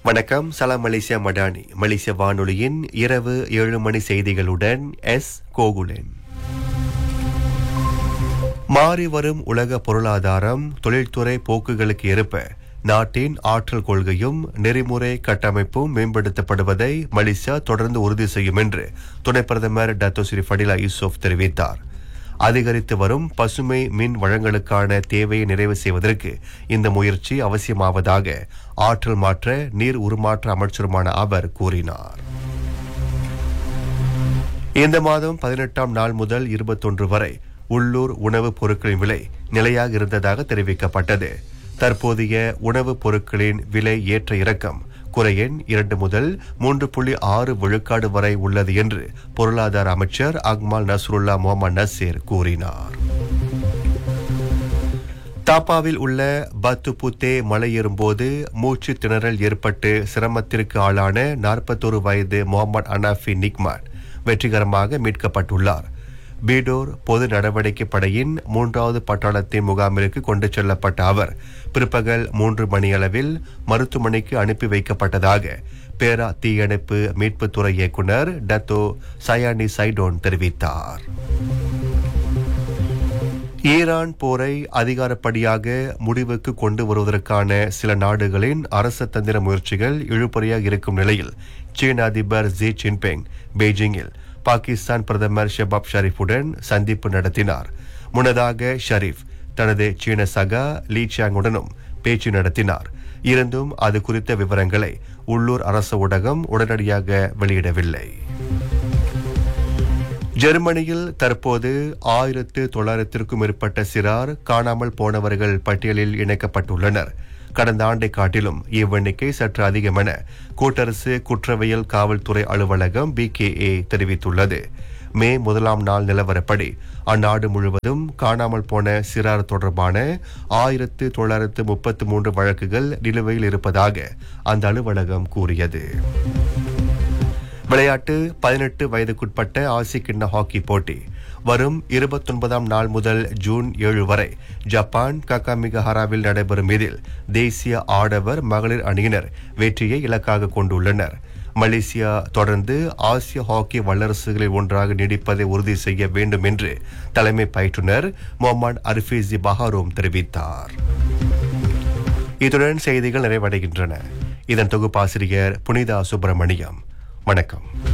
வணக்கம் சலாம் மலேசியா மடானி மலேசிய வானொலியின் இரவு ஏழு மணி செய்திகளுடன் எஸ் கோகுலன் மாறி வரும் உலக பொருளாதாரம் தொழில்துறை போக்குகளுக்கு ஏற்ப நாட்டின் ஆற்றல் கொள்கையும் நெறிமுறை கட்டமைப்பும் மேம்படுத்தப்படுவதை மலேசியா தொடர்ந்து உறுதி செய்யும் என்று துணை பிரதமர் டத்தோ ஸ்ரீ ஃபடிலா யூசுப் தெரிவித்தார் அதிகரித்து வரும் பசுமை மின் வழங்கலுக்கான தேவையை நிறைவு செய்வதற்கு இந்த முயற்சி அவசியமாவதாக ஆற்றல் மாற்ற நீர் உருமாற்ற அமைச்சருமான அவர் கூறினார் இந்த மாதம் பதினெட்டாம் நாள் முதல் இருபத்தொன்று வரை உள்ளூர் உணவுப் பொருட்களின் விலை நிலையாக இருந்ததாக தெரிவிக்கப்பட்டது தற்போதைய உணவுப் பொருட்களின் விலை ஏற்ற இறக்கம் குறையெண் இரண்டு முதல் மூன்று புள்ளி ஆறு விழுக்காடு வரை உள்ளது என்று பொருளாதார அமைச்சர் அக்மால் நஸ்ருல்லா முகமது நசீர் கூறினார் தாப்பாவில் உள்ள பத்து புத்தே மலையேறும்போது மூச்சு திணறல் ஏற்பட்டு சிரமத்திற்கு ஆளான நாற்பத்தோரு வயது முகமது அனாஃபி நிக்மான் வெற்றிகரமாக மீட்கப்பட்டுள்ளார் பீடோர் பொது நடவடிக்கை படையின் மூன்றாவது பட்டாளத்தின் முகாமிற்கு கொண்டு செல்லப்பட்ட அவர் பிற்பகல் மூன்று மணியளவில் மருத்துவமனைக்கு அனுப்பி வைக்கப்பட்டதாக பேரா தீயணைப்பு மீட்புத்துறை இயக்குனர் டத்தோ சயானி சைடோன் தெரிவித்தார் ஈரான் போரை அதிகாரப்படியாக முடிவுக்கு கொண்டு வருவதற்கான சில நாடுகளின் அரச தந்திர முயற்சிகள் இழுபறியாக இருக்கும் நிலையில் சீன அதிபர் ஜி ஜின்பிங் பெய்ஜிங்கில் பாகிஸ்தான் பிரதமர் ஷெபாப் ஷரீஃபுடன் சந்திப்பு நடத்தினார் முன்னதாக ஷரீஃப் தனது சீன சகா லீ சாங்குடனும் பேச்சு நடத்தினார் இருந்தும் அது குறித்த விவரங்களை உள்ளூர் அரச ஊடகம் உடனடியாக வெளியிடவில்லை ஜெர்மனியில் தற்போது ஆயிரத்து தொள்ளாயிரத்திற்கும் மேற்பட்ட சிறார் காணாமல் போனவர்கள் பட்டியலில் இணைக்கப்பட்டுள்ளனர் கடந்த ஆண்டை காட்டிலும் இவ்வெண்ணிக்கை சற்று அதிகம் என கூட்டரசு குற்றவியல் காவல்துறை அலுவலகம் பிகேஏ தெரிவித்துள்ளது மே முதலாம் நாள் நிலவரப்படி அந்நாடு முழுவதும் காணாமல் போன சிறார் தொடர்பான ஆயிரத்து தொள்ளாயிரத்து முப்பத்து மூன்று வழக்குகள் நிலுவையில் இருப்பதாக அந்த அலுவலகம் கூறியது விளையாட்டு பதினெட்டு வயதுக்குட்பட்ட ஆசிய கிண்ண ஹாக்கி போட்டி வரும் இருபத்தொன்பதாம் நாள் முதல் ஜூன் ஏழு வரை ஜப்பான் கக்காமிகஹாராவில் நடைபெறும் இதில் தேசிய ஆடவர் மகளிர் அணியினர் வெற்றியை இலக்காக கொண்டுள்ளனர் மலேசியா தொடர்ந்து ஆசிய ஹாக்கி வல்லரசுகளில் ஒன்றாக நீடிப்பதை உறுதி செய்ய வேண்டும் என்று தலைமை பயிற்றுனர் முகமது அர்ஃபீசி பஹாரோம் தெரிவித்தார் இத்துடன் செய்திகள் நிறைவடைகின்றன இதன் தொகுப்பாசிரியர் புனிதா சுப்பிரமணியம் வணக்கம்